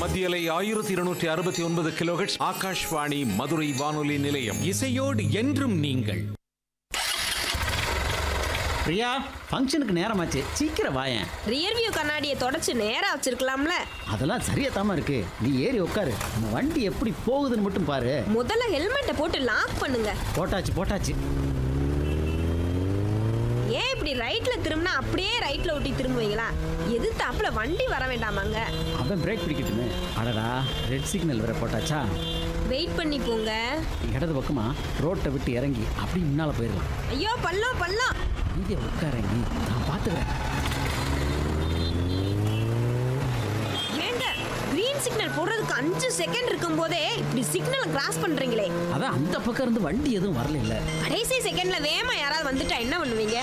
மத்தியலை ஆயிரத்தி இருநூற்றி அறுபத்தி ஒன்பது கிலோஹெட்ஸ் ஆகாஷ்வாணி மதுரை வானொலி நிலையம் இசையோடு என்றும் நீங்கள் பிரியா ஃபங்க்ஷனுக்கு நேரமாச்சு சீக்கிரம் வாயேன் ரியர் வியூ கண்ணாடியை தொடச்சு நேரா வச்சிருக்கலாம்ல அதெல்லாம் சரியா தாமா இருக்கு நீ ஏறி உட்காரு நம்ம வண்டி எப்படி போகுதுன்னு மட்டும் பாரு முதல்ல ஹெல்மெட்டை போட்டு லாக் பண்ணுங்க போட்டாச்சு போட்டாச்சு ஏன் இப்படி ரைட்ல திரும்பினா அப்படியே ரைட்ல ஒட்டி திரும்புவீங்களா எது தாப்புல வண்டி வர வேண்டாமாங்க அவன் பிரேக் பிடிக்கட்டுமே அடடா ரெட் சிக்னல் வேற போட்டாச்சா வெயிட் பண்ணி போங்க இடது பக்கமா ரோட்டை விட்டு இறங்கி அப்படி முன்னால போயிடலாம் ஐயோ பள்ளம் பள்ளம் இங்கே உட்காரங்கி நான் பார்த்துக்கிறேன் ஏங்க கிரீன் சிக்னல் போடுறதுக்கு அஞ்சு செகண்ட் இருக்கும் போதே இப்படி சிக்னல் கிராஸ் பண்றீங்களே அதான் அந்த பக்கம் இருந்து வண்டி எதுவும் வரல இல்ல கடைசி செகண்ட்ல வேகமா யாராவது வந்துட்டா என்ன பண்ணுவீங்க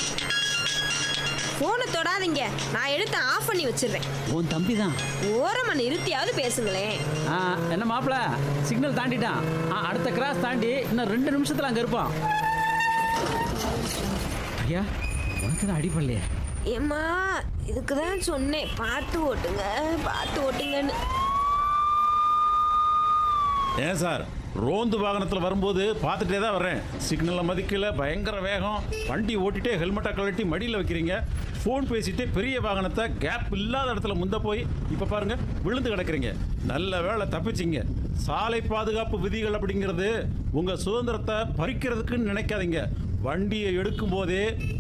போனை தொடாதீங்க நான் எடுத்து ஆஃப் பண்ணி வச்சிடுறேன் உன் தம்பி தான் ஓரமா நிறுத்தியாவது பேசுங்களேன் ஆ, என்ன மாப்பிள சிக்னல் தாண்டிட்டான் ஆ, அடுத்த கிராஸ் தாண்டி இன்னும் ரெண்டு நிமிஷத்துல அங்க இருப்பான் ஐயா உனக்கு தான் அடிப்படலையே ஏம்மா இதுக்கு தான் சொன்னேன் பார்த்து ஓட்டுங்க பார்த்து ஓட்டுங்கன்னு ஏன் சார் ரோந்து வாகனத்தில் வரும்போது பார்த்துட்டே தான் வர்றேன் சிக்னலை மதிக்கல பயங்கர வேகம் வண்டி ஓட்டிட்டே ஹெல்மெட்டை கழட்டி மடியில் வைக்கிறீங்க ஃபோன் பேசிட்டு பெரிய வாகனத்தை கேப் இல்லாத இடத்துல முந்த போய் இப்போ பாருங்க விழுந்து கிடக்குறீங்க நல்ல வேளை தப்பிச்சிங்க சாலை பாதுகாப்பு விதிகள் அப்படிங்கிறது உங்கள் சுதந்திரத்தை பறிக்கிறதுக்குன்னு நினைக்காதீங்க வண்டியை எடுக்கும் போதே